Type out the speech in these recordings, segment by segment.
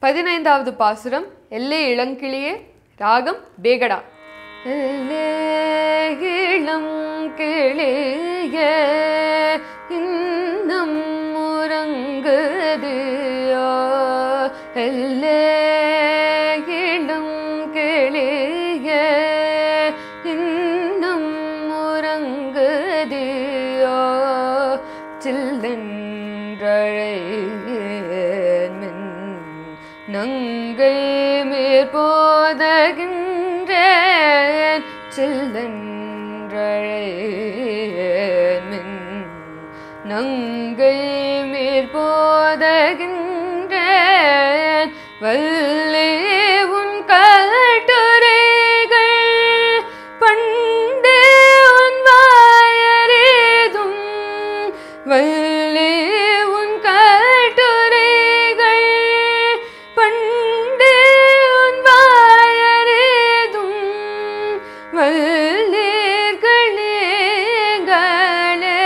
பதினைந்தாவது பாசுரம் எல்லே இளங்கிளியே ராகம் பேகடா எல்லே இளம் கிளிய இன்னம் உறங்குதியோ எல்லே இளம் கிளிய இன்னும் உறங்குதியோ சில்லென்றழையேன் நங்கை மேற்போதகின்றேன் சில்லென்றழையேன் நங்கை மேற்போதகின்றேன் வல்லே உன் கட்டுரைகள் பண்டே உன் வாயரேதும் வல்லே உன் கட்டுரைகள் பண்டே உன் வாயரேதும் வல்லீர்களே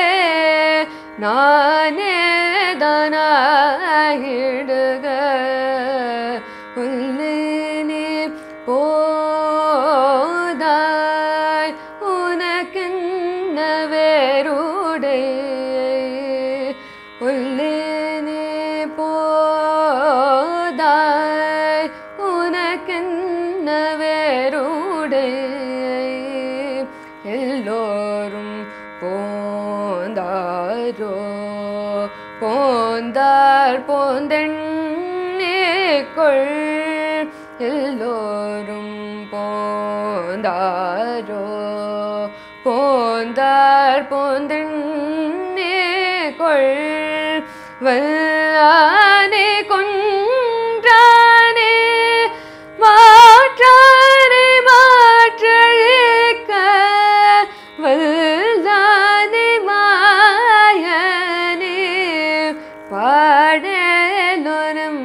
நானே தானாயிடுக உள்ளே போதாய் உனக்கென்ன வேறுடை உள்ளே போதாய் உனக்கென்ன வேறுடை எல்லோரும் போந்தாரோ போந்தார் போந்தெண்ணேக்குள் எல்லோரும் போந்தாரோ போந்தார் போந்தெண்ணேக்குள் வல்லானே கொன்றானே மாற்றானே மாற்றழிக்க வல்லானே மாயனே பாடலொரும்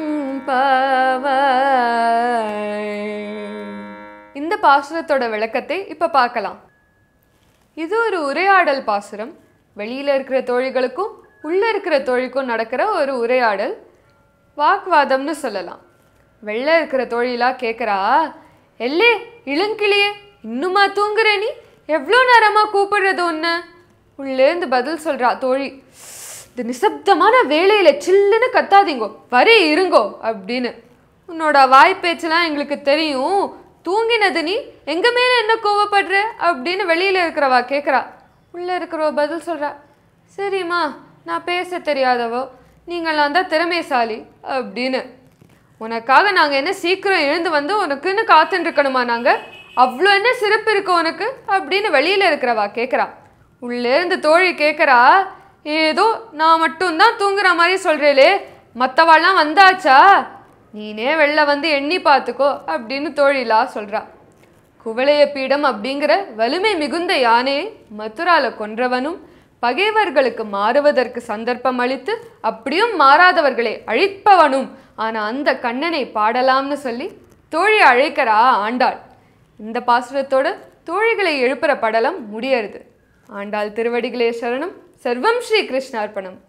பாவாய் இந்த பாசுரத்தோட விளக்கத்தை இப்ப பார்க்கலாம் இது ஒரு உரையாடல் பாசுரம் வெளியில இருக்கிற தோழிகளுக்கும் உள்ள இருக்கிற தோழிக்கும் நடக்கிற ஒரு உரையாடல் வாக்குவாதம்னு சொல்லலாம் வெளில இருக்கிற தோழிலா கேட்குறா எல்லே இளங்கிளியே இன்னுமா தூங்குற நீ எவ்வளோ நேரமா கூப்பிடுறது ஒன்று உள்ளேந்து பதில் சொல்றா தோழி இந்த நிசப்தமான வேலையில சில்லுன்னு கத்தாதீங்கோ வரி இருங்கோ அப்படின்னு உன்னோட வாய்ப்பேச்செல்லாம் எங்களுக்கு தெரியும் தூங்கினது நீ எங்க மேல என்ன கோவப்படுற அப்படின்னு வெளியில இருக்கிறவா கேட்குறா உள்ள இருக்கிறவ பதில் சொல்றா சரிம்மா நான் பேச தெரியாதவோ நீங்களாம் தான் திறமைசாலி அப்படின்னு உனக்காக நாங்கள் என்ன சீக்கிரம் எழுந்து வந்து உனக்குன்னு காத்துட்டு இருக்கணுமா நாங்கள் அவ்வளோ என்ன சிறப்பு இருக்கு உனக்கு அப்படின்னு வெளியில் இருக்கிறவா கேட்குறா உள்ளேருந்து தோழி கேட்குறா ஏதோ நான் மட்டும்தான் தூங்குற மாதிரி சொல்கிறேலே மற்றவாள்லாம் வந்தாச்சா நீனே வெளில வந்து எண்ணி பார்த்துக்கோ அப்படின்னு தோழிலா சொல்கிறா குவளைய பீடம் அப்படிங்கிற வலிமை மிகுந்த யானையை மதுரால கொன்றவனும் பகைவர்களுக்கு மாறுவதற்கு சந்தர்ப்பம் அளித்து அப்படியும் மாறாதவர்களை அழிப்பவனும் ஆனா அந்த கண்ணனை பாடலாம்னு சொல்லி தோழி அழைக்கிறா ஆண்டாள் இந்த பாசுரத்தோட தோழிகளை எழுப்புற படலம் முடியறது ஆண்டாள் திருவடிகளே சரணம் சர்வம் ஸ்ரீ கிருஷ்ணார்ப்பணம்